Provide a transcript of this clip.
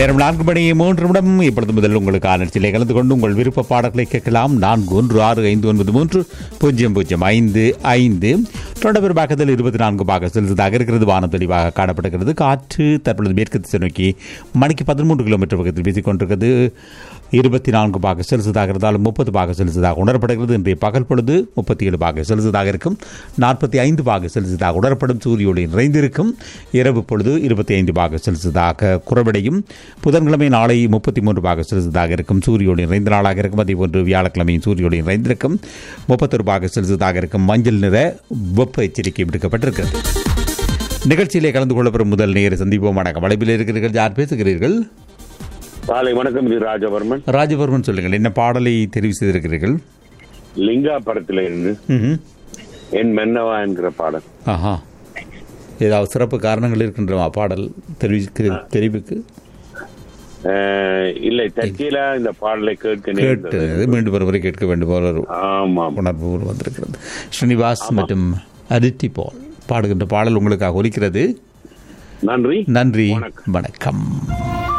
நேரம் நான்கு மணி மூன்று நிமிடம் இப்பொழுது முதல் உங்களுக்கு நிகழ்ச்சியிலே கலந்து கொண்டு உங்கள் விருப்ப பாடல்களை கேட்கலாம் நான்கு ஒன்று ஆறு ஐந்து ஒன்பது மூன்று பூஜ்ஜியம் பூஜ்ஜியம் ஐந்து ஐந்து தொடர்பு பாக்கத்தில் இருபத்தி நான்கு பாக செலுத்ததாக இருக்கிறது வானம் தெளிவாக காணப்படுகிறது காற்று தற்பொழுது மேற்கு திசை நோக்கி மணிக்கு பதிமூன்று கிலோமீட்டர் பக்கத்தில் வீசிக் கொண்டிருக்கிறது இருபத்தி நான்கு பாக செலுத்ததாக இருந்தாலும் முப்பது பாக செலுத்ததாக உணரப்படுகிறது இன்றைய பகல் பொழுது முப்பத்தி ஏழு பாக செலுத்ததாக இருக்கும் நாற்பத்தி ஐந்து பாக செலுத்ததாக உணரப்படும் சூரிய ஒளி நிறைந்திருக்கும் இரவு பொழுது இருபத்தி ஐந்து பாக செலுத்ததாக குறைவடையும் புதன்கிழமை நாளை முப்பத்தி மூன்று பாக செலுத்ததாக இருக்கும் சூரிய ஒளி நிறைந்த நாளாக இருக்கும் அதே போன்று வியாழக்கிழமையும் சூரிய ஒளி நிறைந்திருக்கும் முப்பத்தொரு பாக செலுத்ததாக இருக்கும் மஞ்சள் நிற வெப்ப எச்சரிக்கை விடுக்கப்பட்டிருக்கிறது நிகழ்ச்சியிலே கலந்து கொள்ளப்படும் முதல் நேர சந்திப்போம் வணக்கம் வளைப்பில் இருக்கிறீர்கள் யார் பேசுகிறீர்கள் காலை வணக்கம் இது ராஜவர்மன் ராஜவர்மன் சொல்லுங்கள் என்ன பாடலை தெரிவு செய்திருக்கிறீர்கள் லிங்கா படத்துல இருந்து ம்ஹும். என் மன்னவா என்கிற பாடல் ஆஹா ஏதாவது சிறப்பு காரணங்கள் இருக்கின்றமா பாடல் தெரிவிக்க தெரிவுக்கு அஹ், இல்லை தற்செயலா இந்த பாடலை கேட்க நேர்ந்தது. கேட்டு மீண்டும் ஒரு முறை கேட்க வேண்டும் போல ஒரு ஆமாம் உணர்வு வந்திருக்கிறது ஸ்ரீனிவாஸ் மற்றும் அதித்தி பால் பாடுகின்ற பாடல் உங்களுக்காக ஒலிக்கிறது நன்றி நன்றி வணக்கம்